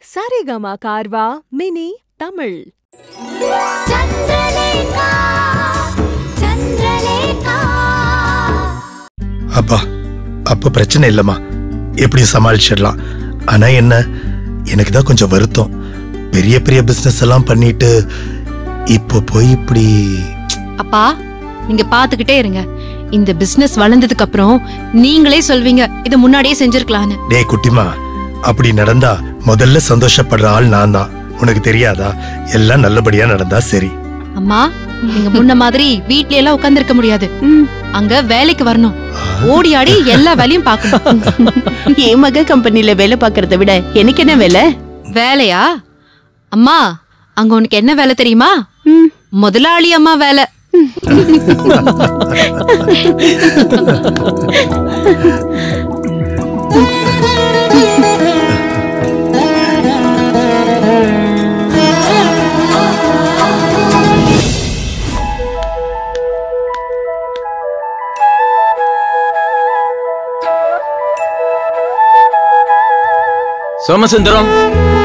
Saregama Carvaan mini Tamil Chandralekha Chandralekha அப்பா அப்ப பிரச்சனை இல்லம்மா எப்படி சமாளிச்சிடலாம் ஆனா என்ன எனக்கு தான் கொஞ்சம் வருத்தம் பெரிய பெரிய பிசினஸ் எல்லாம் பண்ணிட்டு இப்போ போய் இப்படி அப்பா நீங்க பாத்துக்கிட்டே இருங்க இந்த பிசினஸ் வளர்ந்ததுக்கு அப்புறம் நீங்களே சொல்வீங்க இத முன்னாடியே செஞ்சிருக்கலாம்னு டேய் குட்டிமா அப்படி நடந்தா முதல்ல சந்தோஷப்படுற ஆள் நான் தான் உனக்கு தெரியாதா எல்லாம் நல்லபடியா நடந்தா சரி அம்மா நீங்க முன்ன மாதிரி வீட்ல எல்லாம் உட்கார்ந்து இருக்க முடியாது அங்க வேலைக்கு வரணும் ஓடி ஆடி எல்லா வேலையும் பார்க்கணும் என் மக கம்பெனில வேலை பார்க்கறத விட எனக்கு என்ன வேலை வேலையா அம்மா அங்க உனக்கு என்ன வேலை தெரியுமா முதலாளி அம்மா வேலை சோமசுந்தரம்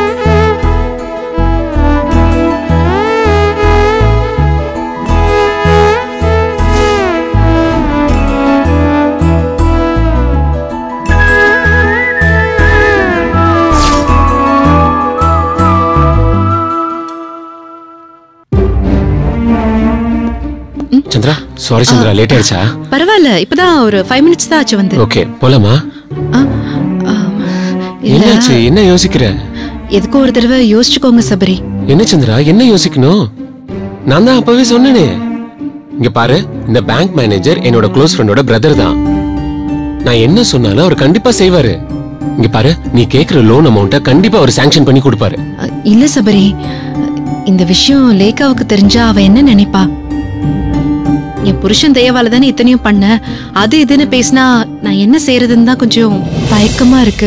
சந்திரா சாரி சந்திரா லேட் ஆயிடுச்சா பரவாயில்ல இப்பதான் ஒரு ஃபைவ் மினிட்ஸ் தான் ஆச்சு வந்து ஓகே போலாமா ஆ, ஆ, இல்ல என்னாச்சு என்ன யோசிக்கிற எதுக்கும் ஒரு தடவை யோசிச்சுக்கோங்க சபரி என்ன சந்திரா என்ன யோசிக்கணும் நான் தான் அப்பவே சொன்னேனே இங்க பாரு இந்த பேங்க் மேனேஜர் என்னோட க்ளோஸ் ஃப்ரெண்டோட பிரதர் தான் நான் என்ன சொன்னாலும் அவர் கண்டிப்பா செய்வாரு இங்க பாரு நீ கேக்குற லோன் அமௌண்ட்ட கண்டிப்பா அவர் சாங்ஷன் பண்ணி கொடுப்பாரு அ, இல்ல சபரி இந்த விஷயம் லேகாவுக்கு தெரிஞ்சா அவ என்ன நினைப்பா என் புருஷன் தயவால தானே இத்தனையும் பண்ண அது இதுன்னு பேசினா நான் என்ன செய்யறதுன்னு தான் கொஞ்சம் பயக்கமா இருக்கு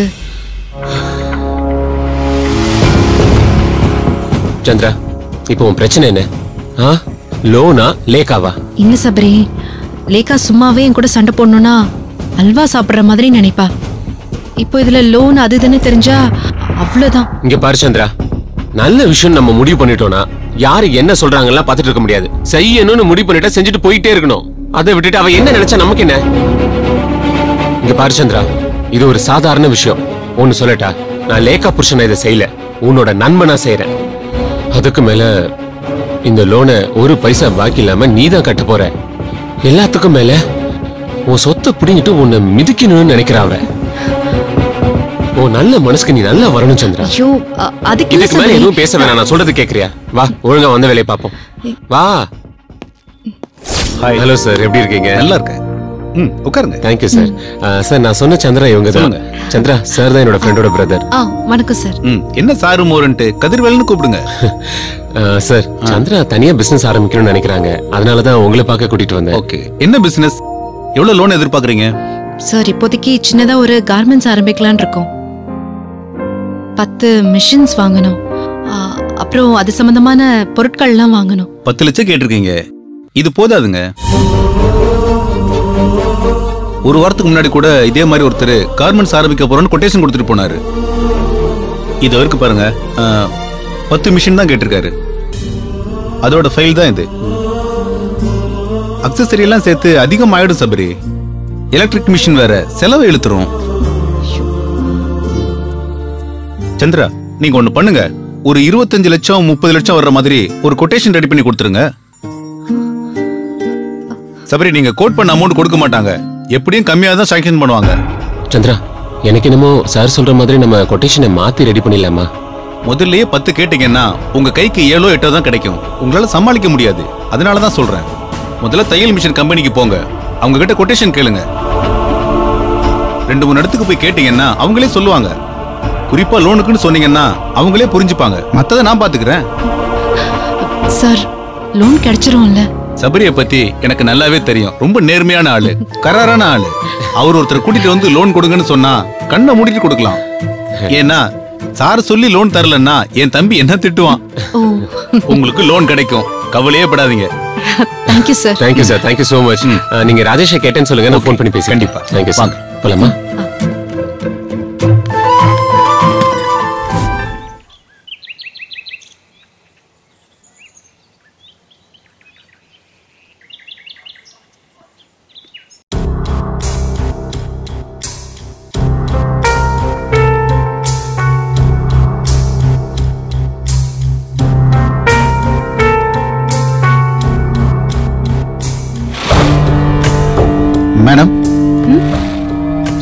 சந்திரா இப்போ உன் பிரச்சனை என்ன ஆ லோனா லேக்காவா இல்ல சபரி லேகா சும்மாவே என் கூட சண்டை போடணும்னா அல்வா சாப்பிடுற மாதிரி நினைப்பா இப்போ இதுல லோன் அது இதுன்னு தெரிஞ்சா அவ்வளவுதான் இங்க பாரு சந்திரா நல்ல விஷயம் நம்ம முடிவு பண்ணிட்டோம்னா யாரு என்ன சொல்றாங்கலாம் பார்த்துட்டு இருக்க முடியாது செய்யணும்னு முடிவு பண்ணிட்டா செஞ்சுட்டு போயிட்டே இருக்கணும் அதை விட்டுட்டு அவ என்ன நினைச்சா நமக்கு என்ன இங்க பாரு சந்திரா இது ஒரு சாதாரண விஷயம் ஒன்னு சொல்லட்டா நான் லேக்கா புருஷனை இதை செய்யல உன்னோட நன்மை செய்யறேன் அதுக்கு மேல இந்த லோனை ஒரு பைசா பாக்கி இல்லாம நீ தான் கட்ட போற எல்லாத்துக்கும் மேல உன் சொத்தை பிடிங்கிட்டு உன்னை மிதிக்கணும்னு நினைக்கிறா அவ உன் நல்ல மனசுக்கு நீ நல்லா வரணும் சந்திரா ஐயோ அ- அதுக்கு இல்ல இதுக்கு மேல சபரி எதுவும் பேச வேணாம் நான் சொல்றது கேக்குறியா வா ஒழுங்கா வந்த வேலையை பாப்போம் வா ஹாய் ஹலோ சார் எப்படி இருக்கீங்க நல்லா இருக்கேன் ம் உட்காருங்க தேங்க்யூ சார் சார் நான் சொன்ன சந்திரா இவங்க தான் சொல்லுங்க. சந்திரா சார் தான் என்னோட ஃப்ரெண்டோட பிரதர் ஆ வணக்கம் சார் ம் என்ன சாரு மோரன்ட்டு கதிர்வேல்னு கூப்பிடுங்க சார் சந்திரா தனியா பிசினஸ் ஆரம்பிக்கணும்னு நினைக்கிறாங்க அதனால தான் உங்களை பார்க்க கூட்டிட்டு வந்தேன் ஓகே என்ன பிசினஸ் எவ்வளவு லோன் எதிர்பார்க்கறீங்க சார் இப்போதைக்கு சின்னதா ஒரு கார்மெண்ட்ஸ் ஆரம்பிக்கலாம்னு இருக்கோம் பத்து மிஷின்ஸ் வாங்கணும் ஆ, அப்புறம் அது சம்பந்தமான பொருட்கள்லாம் வாங்கணும் பத்து லட்சம் கேட்டிருக்கீங்க இது போதாதுங்க ஒரு வாரத்துக்கு முன்னாடி கூட இதே மாதிரி ஒருத்தர் கார்மெண்ட்ஸ் ஆரம்பிக்க போறோம்னு கொட்டேஷன் கொடுத்துட்டு போனாரு இது வரைக்கும் பாருங்க ஆ, பத்து மிஷின் தான் கேட்டிருக்காரு அதோட ஃபைல் தான் இது அக்சசரி எல்லாம் சேர்த்து அதிகம் ஆயிடும் சபரி எலக்ட்ரிக் மிஷின் வேற செலவு இழுத்துரும் சந்திரா நீங்க ஒண்ணு பண்ணுங்க ஒரு இருபத்தஞ்சு லட்சம் முப்பது லட்சம் வர்ற மாதிரி ஒரு கொட்டேஷன் ரெடி பண்ணி கொடுத்துருங்க சபரி நீங்க கோட் பண்ண அமௌண்ட் கொடுக்க மாட்டாங்க எப்படியும் கம்மியா தான் சாங்ஷன் பண்ணுவாங்க சந்திரா எனக்கு என்னமோ சார் சொல்ற மாதிரி நம்ம கொட்டேஷனை மாத்தி ரெடி பண்ணிடலாமா முதல்லயே பத்து கேட்டீங்கன்னா உங்க கைக்கு ஏழோ எட்டோ தான் கிடைக்கும் உங்களால சமாளிக்க முடியாது அதனால தான் சொல்றேன் முதல்ல தையல் மிஷின் கம்பெனிக்கு போங்க அவங்க கிட்ட கொட்டேஷன் கேளுங்க ரெண்டு மூணு இடத்துக்கு போய் கேட்டீங்கன்னா அவங்களே சொல்லுவாங்க குறிப்பா லோனுக்குன்னு சொன்னீங்கன்னா அவங்களே புரிஞ்சுப்பாங்க மத்ததை நான் பாத்துக்கிறேன் சார் லோன் கிடைச்சிரும்ல சபரியை பத்தி எனக்கு நல்லாவே தெரியும் ரொம்ப நேர்மையான ஆளு கராரான ஆளு அவர் ஒருத்தர் கூட்டிட்டு வந்து லோன் கொடுங்கன்னு சொன்னா கண்ணை மூடிட்டு கொடுக்கலாம் ஏன்னா சார் சொல்லி லோன் தரலன்னா என் தம்பி என்ன திட்டுவான் ஓ உங்களுக்கு லோன் கிடைக்கும் கவலையே படாதீங்க thank you sir thank you sir thank you so much நீங்க ராஜேஷை கேட்டேன்னு சொல்லுங்க நான் ஃபோன் பண்ணி பேசுறேன் கண்டிப்பா. தேங்க்யூ சார் வாங்க. போலாமா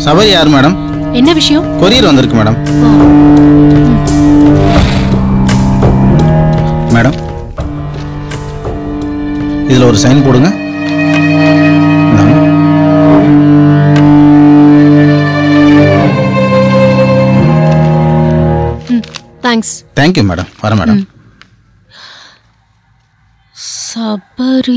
சபரி யார் மேடம் என்ன விஷயம் கொரியர் வந்திருக்கு மேடம் மேடம் இதில் ஒரு சைன் போடுங்க இந்தாங்க. தேங்க்ஸ் தேங்க்யூ மேடம் வரேன் மேடம் சபரி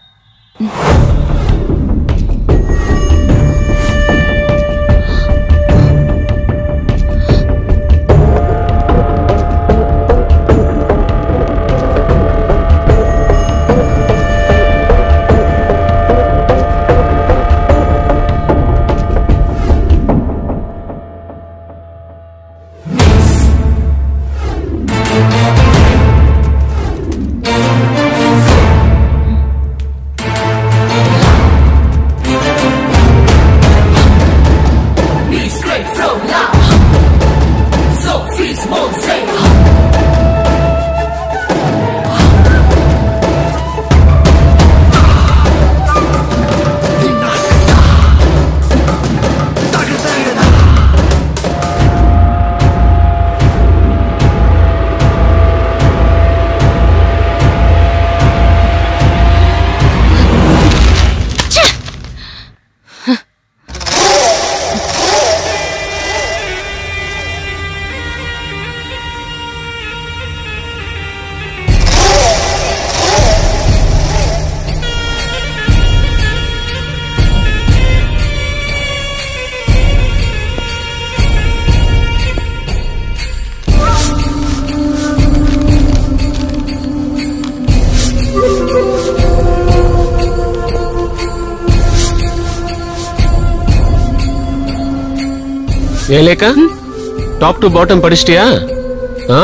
ஏலேக்கா டாப் டு பாட்டம் படிச்சிட்டியா ஆ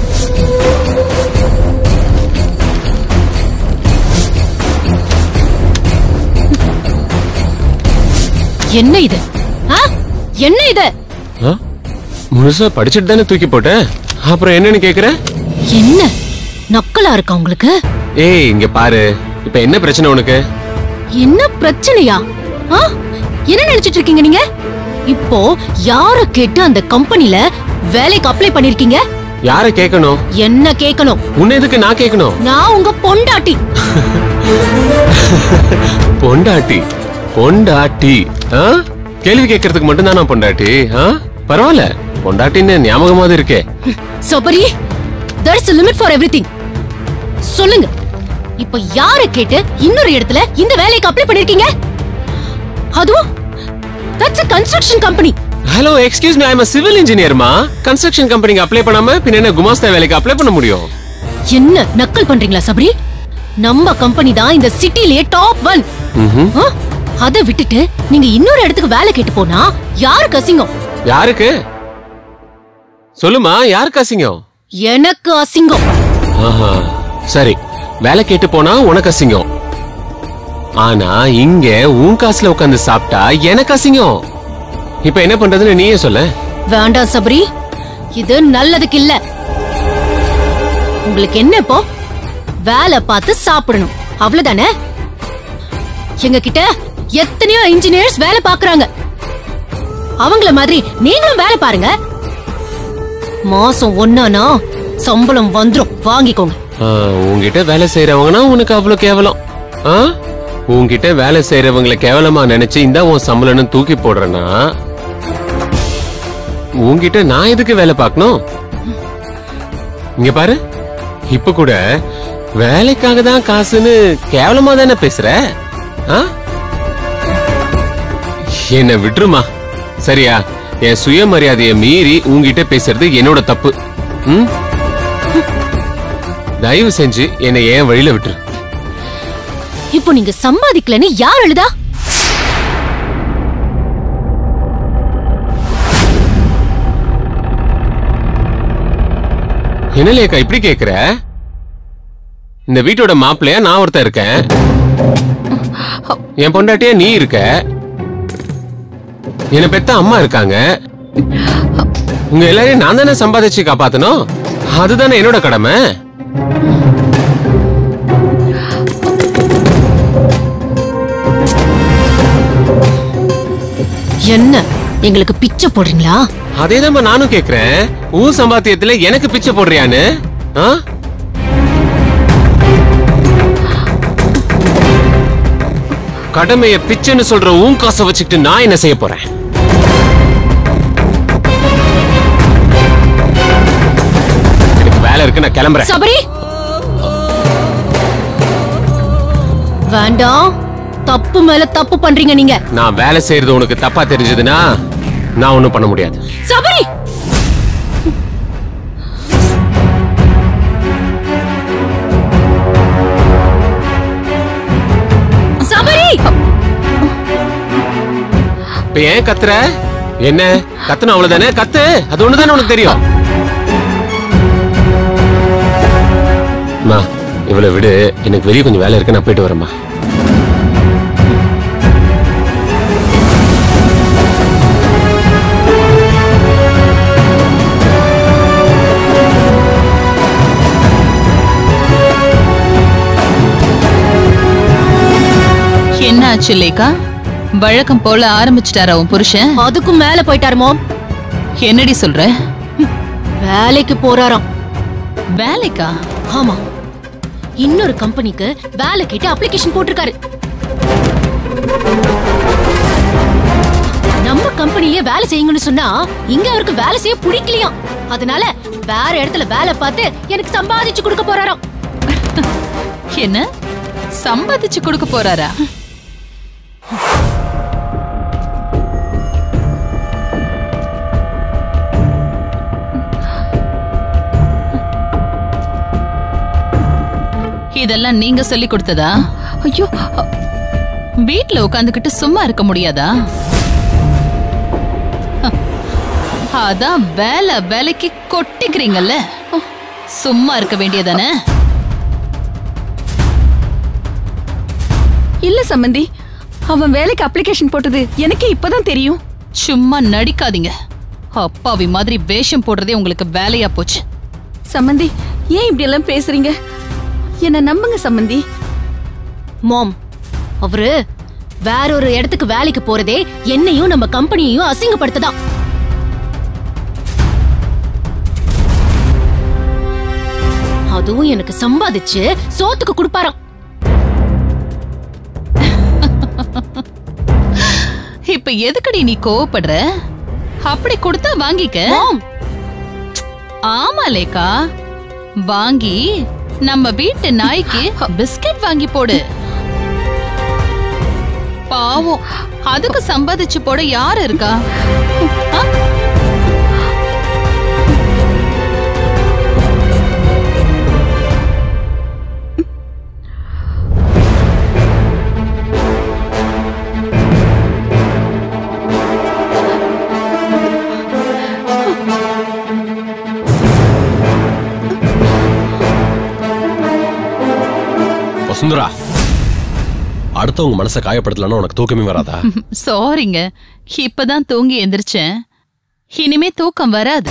என்ன இது ஆ? என்ன இது ஆ? முழுசா படிச்சுட்டு தானே தூக்கி போட்ட அப்புறம் என்னன்னு கேக்குற என்ன நக்கலா இருக்கா உங்களுக்கு ஏய் இங்க பாரு இப்ப என்ன பிரச்சனை உனக்கு என்ன பிரச்சனையா ஆ? என்ன நினைச்சிட்டு இருக்கீங்க நீங்க இப்போ யார கேட்டு அந்த கம்பெனில வேலைக்கு அப்ளை பண்ணிருக்கீங்க யார கேட்கணும் என்ன கேட்கணும் உன்னை எதுக்கு நான் கேட்கணும் நான் உங்க பொண்டாட்டி பொண்டாட்டி பொண்டாட்டி ஆ? கேள்வி கேட்கறதுக்கு மட்டும் தான் நான் பொண்டாட்டி ஆ? பரவாயில்ல பொண்டாட்டின்னு ஞாபகமாவது இருக்கே Sabari there is a limit for everything சொல்லுங்க இப்ப யார கேட்டு இன்னொரு இடத்துல இந்த வேலைக்கு அப்ளை பண்ணிருக்கீங்க அதுவும் that's a construction company hello excuse me I am civil இன்ஜினியர்மா கன்ஸ்ட்ரக்ஷன் கம்பெனிக்கு அப்ளை பண்ணாம பின்ன என்ன குமாஸ்தா வேலைக்கு அப்ளை பண்ண முடியும் என்ன நக்கல் பண்றீங்களா சபரி நம்ம கம்பெனி தான் இந்த சிட்டிலேயே டாப் ஒன் ம்ஹும். அதை விட்டுட்டு நீங்க இன்னொரு இடத்துக்கு வேலை கேட்டு போனா யாருக்கு அசிங்கம் யாருக்கு சொல்லுமா யாருக்கு அசிங்கம் எனக்கு அசிங்கம் ஆஹா, சரி வேலை கேட்டு போனா உனக்கு அசிங்கம் ஆனா இங்க உன் காசுல உட்கார்ந்து சாப்பிட்டா எனக்கு அசிங்கம் இப்ப என்ன பண்றதுன்னு நீயே சொல்ல வேண்டாம் சபரி இது நல்லதுக்கு இல்ல உங்களுக்கு என்ன இப்போ வேலை பார்த்து சாப்பிடணும் அவ்வளவுதானே எங்க கிட்ட எத்தனையோ இன்ஜினியர்ஸ் வேலை பாக்குறாங்க அவங்கள மாதிரி நீங்களும் வேலை பாருங்க மாசம் ஒன்னானா சம்பளம் வந்துரும் வாங்கிக்கோங்க ஆ, உன்கிட்ட வேலை செய்யறவங்கன்னா உனக்கு அவ்வளவு கேவலம் ஆ? உன்கிட்ட வேலை செய்யறவங்களை கேவலமா நினைச்சு இந்த உன் சம்பளம்னு தூக்கி போடுறேன்னா உன்கிட்ட நான் எதுக்கு வேலை பார்க்கணும் இங்க பாரு இப்ப கூட வேலைக்காக தான் காசுன்னு கேவலமா தானே பேசுற ஆ? என்ன விட்டுருமா சரியா என் சுயமரியாதையை மீறி உன்கிட்ட பேசுறது என்னோட தப்பு ம் தயவு செஞ்சு என்னை ஏன் வழியில விட்டுரு இப்போ நீங்க சம்பாதிக்கலன்னு யார் எழுதா என்ன லேக்கா இப்படி கேக்குற இந்த வீட்டோட மாப்பிள்ளையா நான் ஒருத்தன் இருக்கேன் என் பொண்டாட்டியா நீ இருக்க என்ன பெத்த அம்மா இருக்காங்க உங்க எல்லாரையும் நான் தானே சம்பாதிச்சு காப்பாத்தணும் அதுதானே என்னோட கடமை என்ன எங்களுக்கு பிச்சை போடுறீங்களா அதேதான் நானும் கேக்குறேன் ஊர் சம்பாத்தியத்துல எனக்கு பிச்சை போடுறியான்னு ஆ? கடமைய பிச்சைன்னு சொல்ற உன் காசை வச்சுக்கிட்டு நான் என்ன செய்ய போறேன் எனக்கு வேலை இருக்கு நான் கிளம்புறேன் சபரி வேண்டாம் தப்பு மேல தப்பு பண்றீங்க நீங்க நான் வேலை செய்யறது உனக்கு தப்பா தெரிஞ்சதுன்னா நான் ஒண்ணும் பண்ண முடியாது சபரி சபரி இப்ப ஏன் கத்துற என்ன கத்துன அவ்வளவுதானே கத்து அது ஒண்ணுதானே உனக்கு தெரியும் அம்மா இவ்வளவு விடு எனக்கு வெளியே கொஞ்சம் வேலை இருக்கு நான் போயிட்டு வரேம்மா என்ன ஆச்சு லேக்கா வழக்கம் போல ஆரம்பிச்சிட்டாரா உன் புருஷன் அதுக்கும் மேல போயிட்டாரு மோம் என்னடி சொல்ற வேலைக்கு போறாராம் வேலைக்கா ஆமா இன்னொரு கம்பெனிக்கு வேலை கேட்டு அப்ளிகேஷன் போட்டிருக்காரு நம்ம கம்பெனியே வேலை செய்யுங்கன்னு சொன்னா இங்க அவருக்கு வேலை செய்ய பிடிக்கலையாம் அதனால வேற இடத்துல வேலை பார்த்து எனக்கு சம்பாதிச்சு கொடுக்க போறாராம் என்ன சம்பாதிச்சு கொடுக்க போறாரா இதெல்லாம் நீங்க சொல்லி கொடுத்ததா ஐயோ வீட்ல உட்காந்துக்கிட்டு சும்மா இருக்க முடியாதா அதான் வேலை வேலைக்கு கொட்டிக்கிறீங்கல்ல சும்மா இருக்க வேண்டியதானே இல்ல சம்பந்தி அவன் வேலைக்கு அப்ளிகேஷன் போட்டது எனக்கு இப்பதான் தெரியும் சும்மா நடிக்காதீங்க அப்பாவி மாதிரி வேஷம் போடுறதே உங்களுக்கு வேலையா போச்சு சம்பந்தி ஏன் இப்படி எல்லாம் பேசுறீங்க என்ன நம்புங்க சம்பந்தி மாம் அவரு வேற ஒரு இடத்துக்கு வேலைக்கு போறதே என்னையும் நம்ம கம்பெனியையும் அசிங்கப்படுத்ததான் அதுவும் எனக்கு சம்பாதிச்சு சோத்துக்கு கொடுப்பாராம் இப்ப எதுக்கடி நீ கோவப்படுற அப்படி கொடுத்தா வாங்கிக்க மாம் ஆமா லேக்கா வாங்கி நம்ம வீட்டு நாய்க்கு பிஸ்கட் வாங்கி போடு பாவம் அதுக்கு சம்பாதிச்சு போட யாரு இருக்கா ஆ? வசுந்தரா அடுத்தவங்க மனசை காயப்படுத்தலன்னா உனக்கு தூக்கமே வராதா சாரிங்க இப்பதான் தூங்கி எந்திரிச்சேன் இனிமே தூக்கம் வராது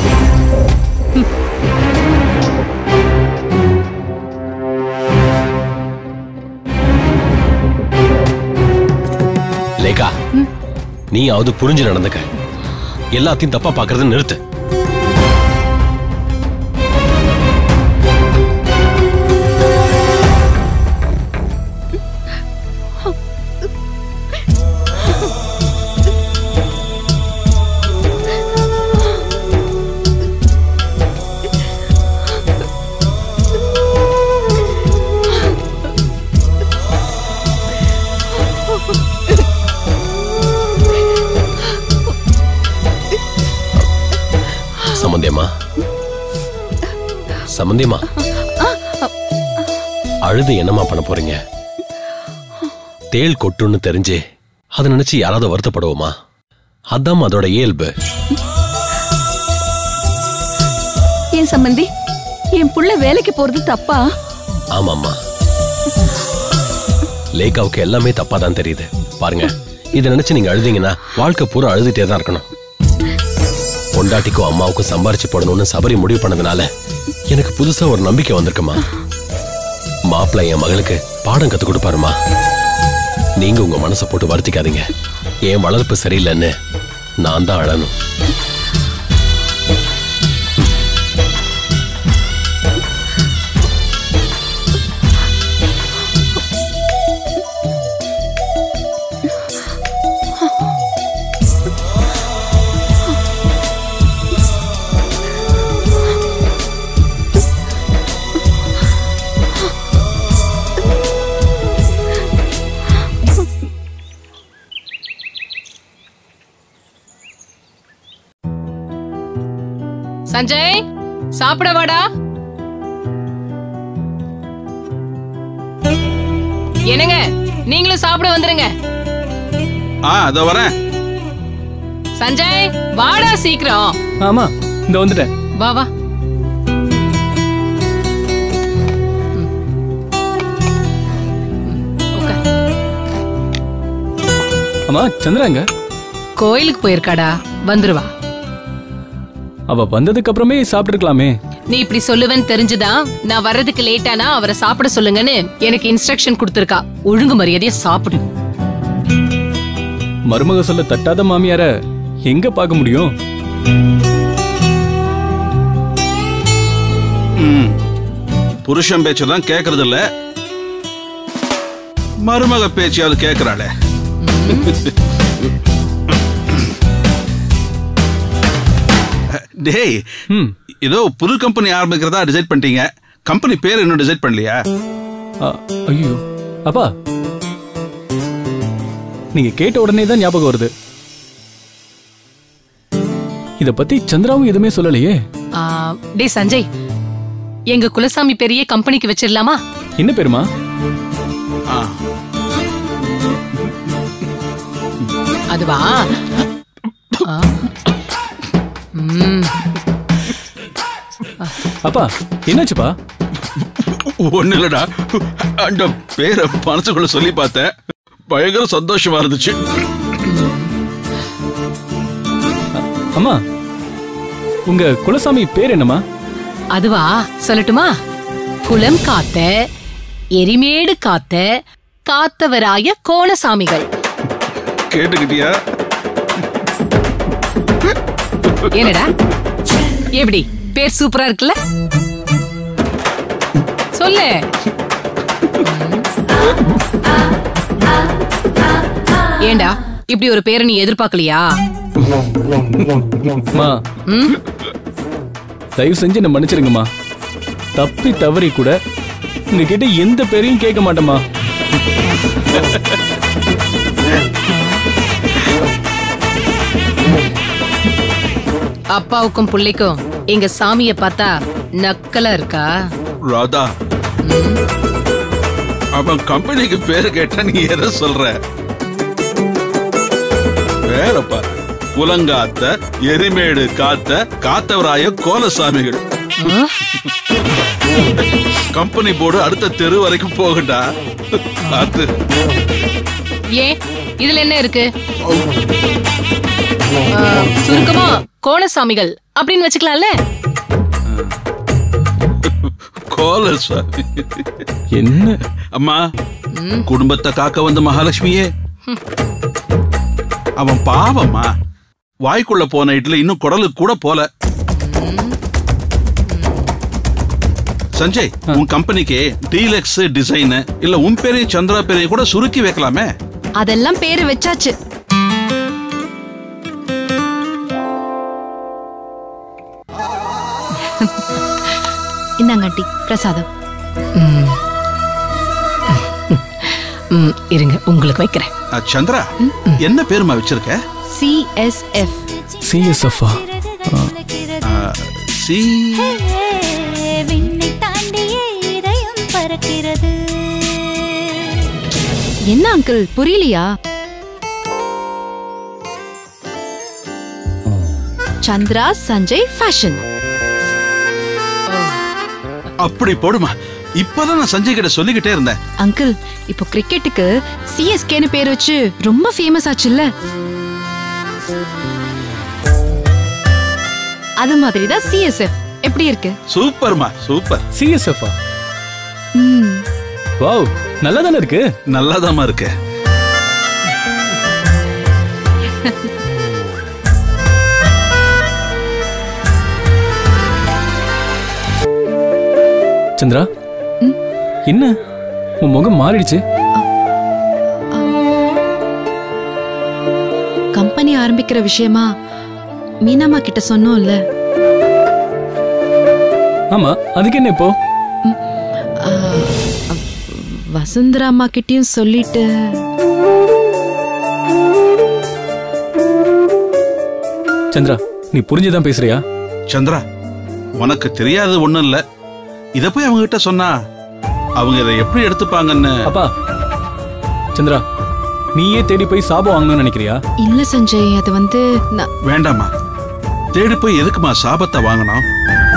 லேகா நீயாவது புரிஞ்சு நடந்துக்க எல்லாத்தையும் தப்பா பாக்குறத நிறுத்து சம்பந்தியம்மா சம்பந்தியம்மா அழுது என்னம்மா பண்ண போறீங்க தேள் கொட்டுன்னு தெரிஞ்சு அதை நினைச்சு யாராவது வருத்தப்படுவோமா அதான் அதோட இயல்பு ஏன் சம்பந்தி என் புள்ள வேலைக்கு போறது தப்பா ஆமாம்மா லேகாவுக்கு எல்லாமே தப்பா தான் தெரியுது பாருங்க இதை நினைச்சு நீங்க அழுதீங்கன்னா வாழ்க்கை பூரா அழுதுட்டே தான் இருக்கணும் பொண்டாட்டிக்கும் அம்மாவுக்கும் சம்பாரிச்சு போடணும்னு சபரி முடிவு பண்ணதுனால எனக்கு புதுசா ஒரு நம்பிக்கை வந்திருக்குமா மாப்பிள்ளை என் மகளுக்கு பாடம் கத்து கொடுப்பாருமா நீங்க உங்க மனசை போட்டு வருத்திக்காதீங்க என் வளர்ப்பு சரியில்லைன்னு நான் தான் அழணும் சஞ்சய் சாப்பிட வாடா என்னங்க நீங்களும் சாப்பிட வந்துருங்க ஆ அதோ வரேன் சஞ்சய் வாடா சீக்கிரம் ஆமா இந்த வந்துட்டேன் வா வா அம்மா சந்திராங்க கோயிலுக்கு போயிருக்காடா வந்துருவா அவ வந்ததுக்கு அப்புறமே சாப்பிட்டுருக்கலாமே நீ இப்படி சொல்லுவேன்னு தெரிஞ்சுதான் நான் வர்றதுக்கு லேட்டானா அவரை சாப்பிட சொல்லுங்கன்னு எனக்கு இன்ஸ்ட்ரக்ஷன் கொடுத்திருக்கா ஒழுங்கு மரியாதையா சாப்பிடு மருமக சொல்ல தட்டாத மாமியார எங்க பார்க்க முடியும் ம். புருஷன் பேச்சு தான் கேக்குறது இல்ல மருமக பேச்சியாவது கேக்குறாளே டேய் ஏதோ புது கம்பெனி ஆரம்பிக்கிறதா டிசைட் பண்ணிட்டீங்க கம்பெனி பேர் இன்னும் டிசைட் பண்ணலையா ஐயோ அப்பா நீங்க கேட்ட உடனே தான் ஞாபகம் வருது இத பத்தி சந்திராவும் எதுவுமே சொல்லலையே ஆ, டேய் சஞ்சய் எங்க குலசாமி பெரிய கம்பெனிக்கு வச்சிடலாமா என்ன பேருமா அதுவா ஆ. ம். அப்பா என்னாச்சுப்பா ஒண்ணு இல்லடா அந்த பேரை மனசுக்குள்ள சொல்லி பார்த்தேன் பயங்கர சந்தோஷமா இருந்துச்சு அம்மா உங்க குலசாமி பேர் என்னம்மா அதுவா சொல்லட்டுமா குலம் காத்த எரிமேடு காத்த காத்தவராய கோணசாமிகள் கேட்டுக்கிட்டியா என்னடா எப்படி பேர் சூப்பரா இருக்குல்ல சொல்லு ஏண்டா இப்படி ஒரு பேரை நீ எதிர்பார்க்கலையா அம்மா ம்? தயவு செஞ்சு என்ன மன்னிச்சிருங்கம்மா தப்பி தவறி கூட உங்ககிட்ட எந்த பேரையும் கேட்க மாட்டேம்மா அப்பாவுக்கும் புள்ளைக்கும் எங்க சாமிய பார்த்தா நக்கலா இருக்கா ராதா அவன் கம்பெனிக்கு பேரு கேட்டா நீ எதை சொல்ற வேற பாரு குலங்காத்த எரிமேடு காத்த காத்தவராய கோலசாமிகள் கம்பெனி போர்டு அடுத்த தெரு வரைக்கும் போகட்டா பார்த்து ஏன் இதுல என்ன இருக்கு ஆ, சுருக்கமா கோணசாமிகள் அப்படின்னு வச்சுக்கலாம்ல கோலசாமி என்ன அம்மா குடும்பத்தை காக்க வந்த மகாலட்சுமியே அவன் பாவம்மா வாய்க்குள்ள போன இட்லி இன்னும் குடலுக்கு கூட போல சஞ்சய் உன் கம்பெனிக்கு டீலக்ஸ் டிசைன் இல்ல உன் பேரையும் சந்திரா பேரையும் கூட சுருக்கி வைக்கலாமே அதெல்லாம் பேரு வச்சாச்சு இந்தாங்க ஆண்டி பிரசாதம் ம், இருங்க உங்களுக்கு வைக்கிறேன் அஹ், சந்திரா என்ன பேருமா வச்சிருக்க சிஎஸ்எஃப் சிஎஸ்எஃப்ஆ சி விண்ணை தாண்டியே இதயம் பறக்கிறது என்ன அங்கிள் புரியலையா சந்திரா சஞ்சய் ஃபேஷன் அப்படி போடுமா இப்பதான் நான் சஞ்சய் கிட்ட சொல்லிக்கிட்டே இருந்தேன் அங்கிள் இப்போ கிரிக்கெட்டுக்கு சிஎஸ்கேன்னு பேர் வச்சு ரொம்ப ஃபேமஸ் ஆச்சுல்ல அது மாதிரி தான் சிஎஸ்எஃப் எப்படி இருக்கு சூப்பர்மா சூப்பர் சிஎஸ்எஃப்ஆ ம் வாவ் நல்லா தானே இருக்கு நல்லாதாம்மா இருக்கு சந்திரா என்ன உன் முகம் மாறிடுச்சு கம்பெனி ஆரம்பிக்கிற விஷயமா மீனாம்மா கிட்ட சொன்னோம்ல ஆமா அதுக்கு என்ன இப்போ ஆ, வசுந்தரா அம்மா கிட்டயும் சொல்லிட்டு சந்திரா நீ புரிஞ்சுதான் பேசுறியா சந்திரா உனக்கு தெரியாதது ஒண்ணும் இல்ல இத போய் அவங்க கிட்ட சொன்னா அவங்க இதை எப்படி எடுத்துப்பாங்கன்னு அப்பா சந்திரா நீயே தேடி போய் சாபம் வாங்கணும்னு நினைக்கிறியா இல்ல சஞ்சய் அது வந்து நான் வேண்டாமா தேடி போய் எதுக்குமா சாபத்தை வாங்கணும்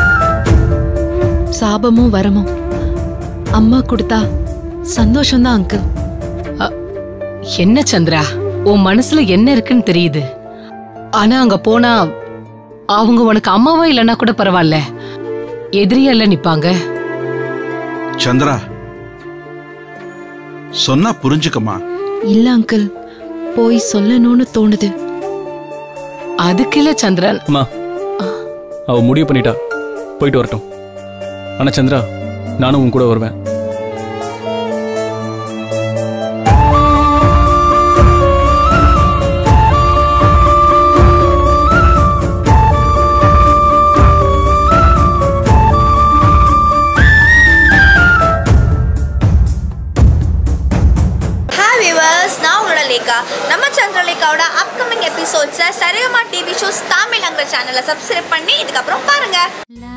சாபமும் வரமும் அம்மா கொடுத்தா சந்தோஷம்தான் அங்கிள் என்ன சந்திரா உன் மனசுல என்ன இருக்குன்னு தெரியுது ஆனா அங்க போனா அவங்க உனக்கு அம்மாவா இல்லைன்னா கூட பரவாயில்ல எதிரியால நிப்பாங்க சந்திரா சொன்னா புரிஞ்சுக்கமா இல்ல அங்கிள் போய் சொல்லணும்னு தோணுது அதுக்கு இல்ல சந்திரன் அம்மா அவ முடிவு பண்ணிட்டா போயிட்டு வரட்டும் ஆனா சந்திரா நானும் உன் கூட வருவேன் ஹாய் விவர்ஸ் நான் உங்களோட லேகா நம்ம சந்திரலேகாவோட அப்கமிங் எபிசோட்ஸை சரிகமா டிவி ஷோஸ் தமிழ்ங்கிற சேனலை சப்ஸ்கிரைப் பண்ணி இதுக்கப்புறம் பாருங்க